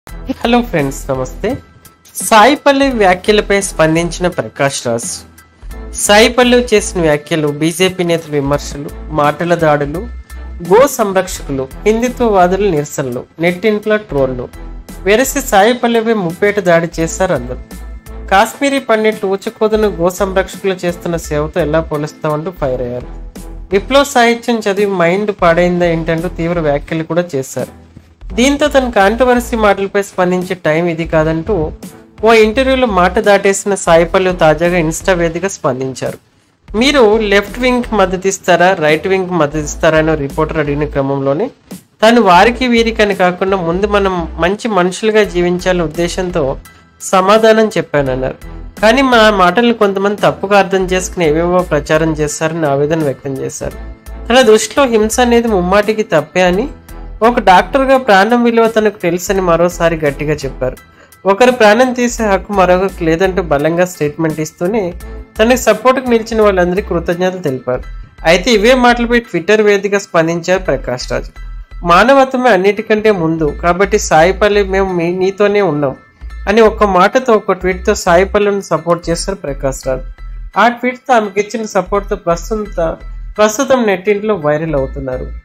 hello friends నమస్తే సాయి పల్లవి వ్యాఖ్యలపై స్పందించిన ప్రకాష్ రాజ్ సాయి పల్లవి చేసిన వ్యాఖ్యలు బీజేపీ నేతల విమర్శలు మాటల దాడులు గో సంరక్షకులు హిందుత్వవాదుల నిరసనలు నెట్టింట్లో ట్రోళ్లు వెరసి సాయి పల్లవి ముప్పేట దాడి చేశారు అందరు కాశ్మీరీ పండిట్లు ఊచకోదను గో సంరక్షకులు చేస్తున్న సేవతో ఎలా పోలుస్తామంటూ ఫైర్ అయ్యారు విప్లవ సాహిత్యం చదివి మైండ్ పాడైందా ఏంటంటూ తీవ్ర వ్యాఖ్యలు కూడా చేశారు దీంతో తన కాంట్రవర్సీ మాటలపై స్పందించే టైం ఇది కాదంటూ ఓ ఇంటర్వ్యూలో మాట దాటేసిన సాయిపల్లి తాజాగా ఇన్స్టా వేదిక స్పందించారు మీరు లెఫ్ట్ వింగ్ మద్దతు ఇస్తారా రైట్ వింగ్ మద్దతు ఇస్తారా అని రిపోర్టర్ అడిగిన క్రమంలోనే తను వారికి వీరికి అని కాకుండా ముందు మనం మంచి మనుషులుగా జీవించాలనే ఉద్దేశంతో సమాధానం చెప్పానన్నారు కానీ మా మాటలను కొంతమంది తప్పుగా అర్థం చేసుకుని ఏవేవో ప్రచారం చేస్తారని ఆవేదన వ్యక్తం చేశారు తన దృష్టిలో హింస అనేది ముమ్మాటికి తప్పే అని ఒక డాక్టర్గా ప్రాణం విలువ తనకు తెలుసని మరోసారి గట్టిగా చెప్పారు ఒకరి ప్రాణం తీసే హక్కు మరొకరికి లేదంటూ బలంగా స్టేట్మెంట్ ఇస్తూనే తనకి సపోర్ట్కి నిలిచిన వాళ్ళందరికీ కృతజ్ఞతలు తెలిపారు అయితే ఇవే మాటలపై ట్విట్టర్ వేదిక స్పందించారు ప్రకాష్ రాజ్ మానవత్వమే అన్నిటికంటే ముందు కాబట్టి సాయిపల్లి మేము మీ నీతోనే ఉన్నాం అని ఒక్క మాటతో ఒక ట్వీట్తో సాయిపల్లిని సపోర్ట్ చేశారు ప్రకాష్ రాజ్ ఆ ట్వీట్తో ఆమెకి ఇచ్చిన సపోర్ట్తో ప్రస్తుత ప్రస్తుతం నెట్టింట్లో వైరల్ అవుతున్నారు